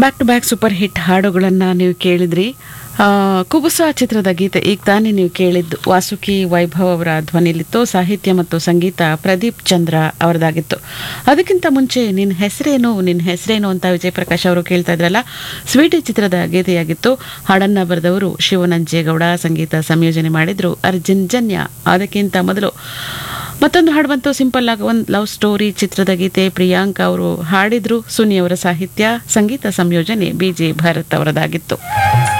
back to back super hit ಹಾಡುಗಳನ್ನು ನೀವು ಕೇಳಿದ್ರಿ ಆ, ಕುಬುಸ ಚಿತ್ರದ ಗೀತೆ ಈಗ ತಾನೇ ನೀವು ಕೇಳಿದ್ದು ವಾಸುಕಿ ವೈಭವ್ ಅವರ ಧ್ವನಿಲಿತ್ತು ಸಾಹಿತ್ಯ ಮತ್ತು ಸಂಗೀತ ಪ್ರದೀಪ್ ಚಂದ್ರ ಅವರದಾಗಿತ್ತು ಅದಕ್ಕಿಂತ ಮುಂಚೆ ನಿನ್ನ ಹೆಸರೇನು ನಿನ್ನ ಹೆಸರೇನು ಅಂತ ವಿಜಯ್ ಪ್ರಕಾಶ್ ಅವರು ಕೇಳ್ತಾ ಇದ್ರಲ್ಲ ಸ್ವೀಟಿ ಚಿತ್ರದ ಗೀತೆಯಾಗಿತ್ತು ಹಾಡನ್ನ ಬರೆದವರು ಶಿವನಂಜೇಗೌಡ ಸಂಗೀತ ಸಂಯೋಜನೆ ಮಾಡಿದ್ರು ಅರ್ಜುನ್ ಜನ್ಯ ಅದಕ್ಕಿಂತ ಮೊದಲು ಮತ್ತೊಂದು ಹಾಡು ಬಂತು ಸಿಂಪಲ್ ಆಗಿ ಒಂದು ಲವ್ ಸ್ಟೋರಿ ಚಿತ್ರದ ಗೀತೆ ಪ್ರಿಯಾಂಕ ಅವರು ಹಾಡಿದ್ರು ಸುನಿ ಅವರ ಸಾಹಿತ್ಯ ಸಂಗೀತ ಸಂಯೋಜನೆ ಬಿ ಜೆ ಭರತ್ ಅವರದಾಗಿತ್ತು